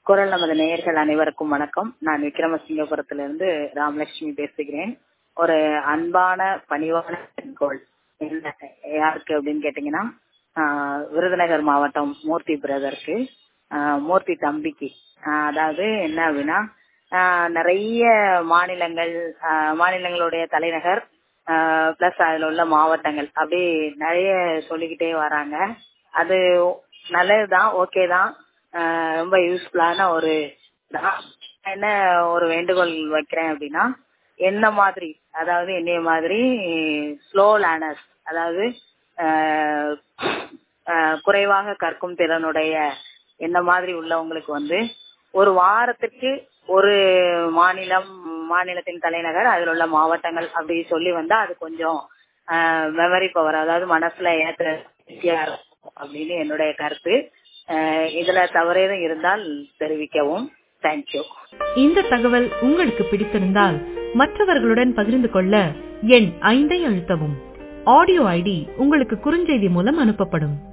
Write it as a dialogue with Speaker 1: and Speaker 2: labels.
Speaker 1: குரல் நமது நேயர்கள் அனைவருக்கும் வணக்கம் நான் விக்ரமசிங்கபுரத்திலிருந்து ராமலட்சுமி பேசுகிறேன் ஒரு அன்பான பணிவான கோள் என்ன யாருக்கு அப்படின்னு கேட்டீங்கன்னா ஆஹ் விருதுநகர் மாவட்டம் மூர்த்தி பிரதருக்கு ஆஹ் மூர்த்தி தம்பிக்கு ஆஹ் அதாவது என்ன அப்படின்னா ஆஹ் நிறைய மாநிலங்கள் ஆஹ் மாநிலங்களுடைய தலைநகர் பிளஸ் அதுல உள்ள மாவட்டங்கள் அப்படி நிறைய சொல்லிக்கிட்டே வராங்க அது நல்லதுதான் ஓகே தான் ஆஹ் ரொம்ப யூஸ்ஃபுல்லான ஒரு தான் என்ன ஒரு வேண்டுகோள் வைக்கிறேன் அப்படின்னா என்ன மாதிரி அதாவது என்னைய மாதிரி ஸ்லோ லேர்னர்ஸ் அதாவது ஆஹ் ஆஹ் குறைவாக கற்கும் திறனுடைய என்ன மாதிரி உள்ளவங்களுக்கு வந்து ஒரு வாரத்துக்கு ஒரு மாநிலம் மாநிலத்தின் தலைநகர் அதில் உள்ள மாவட்டங்கள் அப்படி சொல்லி வந்தா அது கொஞ்சம் மெமரி பவர் அதாவது மனசுல ஏற்ற இருக்கும் அப்படின்னு என்னுடைய கருத்து ஆஹ் இதுல தவறேதும் இருந்தால் தெரிவிக்கவும் தேங்க்யூ
Speaker 2: இந்த தகவல் உங்களுக்கு பிடித்திருந்தால் மற்றவர்களுடன் பகிர்ந்து கொள்ள எண் ஐந்தை அழுத்தவும் ஆடியோ ஐடி உங்களுக்கு குறுஞ்செய்தி மூலம் அனுப்பப்படும்